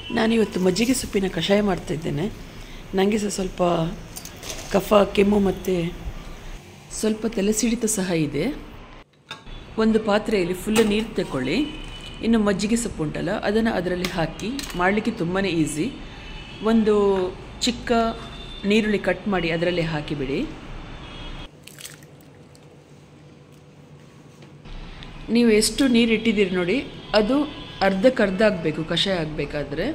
ನಾನಿವತ್ತು ಮಜ್ಜಿಗೆ ಸೊಪ್ಪಿನ ಕಷಾಯ ಮಾಡ್ತಾಯಿದ್ದೇನೆ ನನಗೆ ಸಹ ಸ್ವಲ್ಪ ಕಫ ಕೆಮ್ಮು ಮತ್ತು ಸ್ವಲ್ಪ ತಲೆ ಸಿಡಿತ ಸಹ ಇದೆ ಒಂದು ಪಾತ್ರೆಯಲ್ಲಿ ಫುಲ್ ನೀರು ತಗೊಳ್ಳಿ ಇನ್ನು ಮಜ್ಜಿಗೆ ಸೊಪ್ಪು ಉಂಟಲ್ಲ ಅದನ್ನು ಅದರಲ್ಲಿ ಹಾಕಿ ಮಾಡಲಿಕ್ಕೆ ತುಂಬಾ ಈಸಿ ಒಂದು ಚಿಕ್ಕ ನೀರುಳ್ಳಿ ಕಟ್ ಮಾಡಿ ಅದರಲ್ಲಿ ಹಾಕಿಬಿಡಿ ನೀವು ಎಷ್ಟು ನೀರು ಇಟ್ಟಿದ್ದೀರಿ ನೋಡಿ ಅದು ಅರ್ಧಕ್ಕರ್ಧ ಆಗಬೇಕು ಕಷಾಯ ಆಗಬೇಕಾದ್ರೆ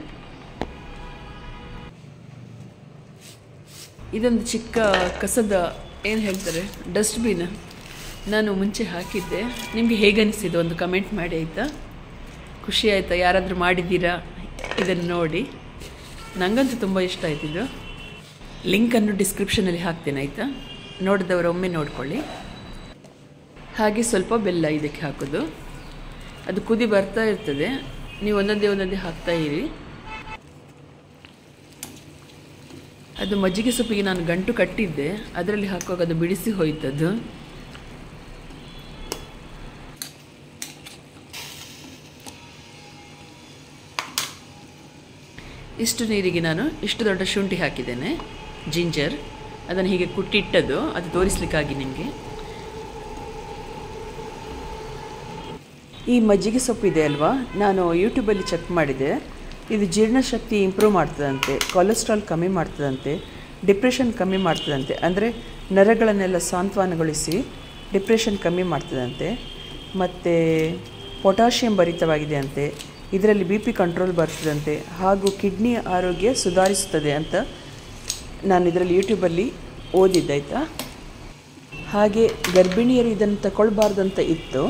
ಇದೊಂದು ಚಿಕ್ಕ ಕಸದ ಏನು ಹೇಳ್ತಾರೆ ಡಸ್ಟ್ಬಿನ್ ನಾನು ಮುಂಚೆ ಹಾಕಿದ್ದೆ ನಿಮಗೆ ಹೇಗೆ ಅನಿಸಿದ್ದು ಒಂದು ಕಮೆಂಟ್ ಮಾಡಿ ಆಯಿತಾ ಖುಷಿ ಆಯಿತಾ ಯಾರಾದರೂ ಮಾಡಿದ್ದೀರಾ ಇದನ್ನು ನೋಡಿ ನನಗಂತೂ ತುಂಬ ಇಷ್ಟ ಆಯ್ತಿದ್ದು ಲಿಂಕನ್ನು ಡಿಸ್ಕ್ರಿಪ್ಷನಲ್ಲಿ ಹಾಕ್ತೇನೆ ಆಯಿತಾ ನೋಡಿದವರು ಒಮ್ಮೆ ನೋಡ್ಕೊಳ್ಳಿ ಹಾಗೆ ಸ್ವಲ್ಪ ಬೆಲ್ಲ ಇದಕ್ಕೆ ಹಾಕೋದು ಅದು ಕುದಿ ಬರ್ತಾ ಇರ್ತದೆ ನೀವು ಒಂದೊಂದೇ ಒಂದೊಂದೇ ಹಾಕ್ತಾ ಇರಿ ಅದು ಮಜ್ಜಿಗೆ ಸೊಪ್ಪಿಗೆ ನಾನು ಗಂಟು ಕಟ್ಟಿದ್ದೆ ಅದರಲ್ಲಿ ಹಾಕುವಾಗ ಅದು ಬಿಡಿಸಿ ಹೋಯ್ತದ್ದು ಇಷ್ಟು ನೀರಿಗೆ ನಾನು ಇಷ್ಟು ದೊಡ್ಡ ಶುಂಠಿ ಹಾಕಿದ್ದೇನೆ ಜಿಂಜರ್ ಅದನ್ನು ಹೀಗೆ ಕುಟ್ಟಿಟ್ಟದ್ದು ಅದು ತೋರಿಸ್ಲಿಕ್ಕಾಗಿ ನಿಮಗೆ ಈ ಮಜ್ಜಿಗೆ ಸೊಪ್ಪು ಇದೆ ಅಲ್ವಾ ನಾನು ಯೂಟ್ಯೂಬಲ್ಲಿ ಚೆಕ್ ಮಾಡಿದೆ ಇದು ಜೀರ್ಣಶಕ್ತಿ ಇಂಪ್ರೂವ್ ಮಾಡ್ತದಂತೆ ಕೊಲೆಸ್ಟ್ರಾಲ್ ಕಮ್ಮಿ ಮಾಡ್ತದಂತೆ ಡಿಪ್ರೆಷನ್ ಕಮ್ಮಿ ಮಾಡ್ತದಂತೆ ಅಂದರೆ ನರಗಳನ್ನೆಲ್ಲ ಸಾಂತ್ವನಗೊಳಿಸಿ ಡಿಪ್ರೆಷನ್ ಕಮ್ಮಿ ಮಾಡ್ತದಂತೆ ಮತ್ತು ಪೊಟ್ಯಾಷಿಯಂ ಭರಿತವಾಗಿದೆ ಅಂತೆ ಇದರಲ್ಲಿ ಬಿ ಪಿ ಕಂಟ್ರೋಲ್ ಬರ್ತದಂತೆ ಹಾಗೂ ಕಿಡ್ನಿ ಆರೋಗ್ಯ ಸುಧಾರಿಸುತ್ತದೆ ಅಂತ ನಾನು ಇದರಲ್ಲಿ ಯೂಟ್ಯೂಬಲ್ಲಿ ಓದಿದ್ದಾಯ್ತಾ ಹಾಗೆ ಗರ್ಭಿಣಿಯರು ಇದನ್ನು ತಗೊಳ್ಬಾರ್ದಂತ ಇತ್ತು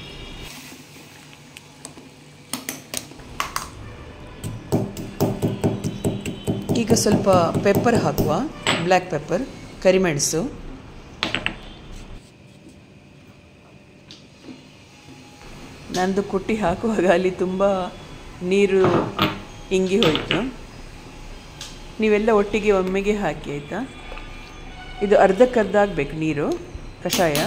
ಈಗ ಸ್ವಲ್ಪ ಪೆಪ್ಪರ್ ಹಾಕುವ ಬ್ಲ್ಯಾಕ್ ಪೆಪ್ಪರ್ ಕರಿಮೆಣಸು ನಂದು ಕುಟ್ಟಿ ಹಾಕುವಾಗ ಅಲ್ಲಿ ತುಂಬ ನೀರು ಇಂಗಿ ಹೋಯಿತು ನೀವೆಲ್ಲ ಒಟ್ಟಿಗೆ ಒಮ್ಮೆಗೆ ಹಾಕಿ ಆಯಿತಾ ಇದು ಅರ್ಧಕ್ಕರ್ಧ ಆಗಬೇಕು ನೀರು ಕಷಾಯ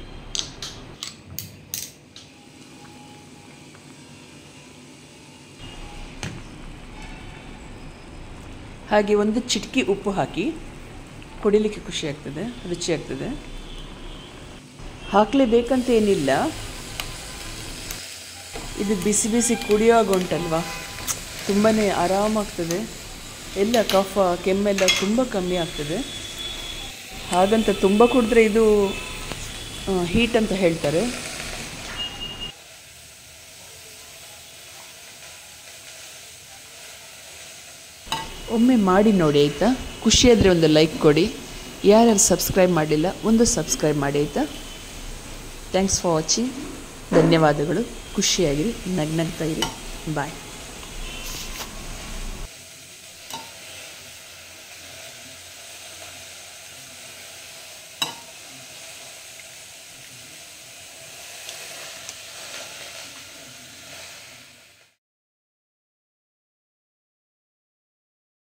ಹಾಗೆ ಒಂದು ಚಿಟಕಿ ಉಪ್ಪು ಹಾಕಿ ಕುಡಿಲಿಕ್ಕೆ ಖುಷಿ ಆಗ್ತದೆ ರುಚಿ ಆಗ್ತದೆ ಹಾಕಲೇಬೇಕಂತ ಏನಿಲ್ಲ ಇದು ಬಿಸಿ ಬಿಸಿ ಕುಡಿಯುವಾಗ ಉಂಟಲ್ವಾ ತುಂಬಾ ಆರಾಮಾಗ್ತದೆ ಎಲ್ಲ ಕಫ ಕೆಮ್ಮೆಲ್ಲ ತುಂಬ ಕಮ್ಮಿ ಆಗ್ತದೆ ಹಾಗಂತ ತುಂಬ ಕುಡಿದ್ರೆ ಇದು ಹೀಟ್ ಅಂತ ಹೇಳ್ತಾರೆ ಒಮ್ಮೆ ಮಾಡಿ ನೋಡಿ ಆಯಿತಾ ಖುಷಿಯಾದರೆ ಒಂದು ಲೈಕ್ ಕೊಡಿ ಯಾರ್ಯಾರು ಸಬ್ಸ್ಕ್ರೈಬ್ ಮಾಡಲಿಲ್ಲ ಒಂದು ಸಬ್ಸ್ಕ್ರೈಬ್ ಮಾಡಿ ಆಯಿತಾ ಥ್ಯಾಂಕ್ಸ್ ಫಾರ್ ವಾಚಿಂಗ್ ಧನ್ಯವಾದಗಳು ಖುಷಿಯಾಗಿರಿ ನಗ್ನಗ್ತಾ ಇರಿ ಬಾಯ್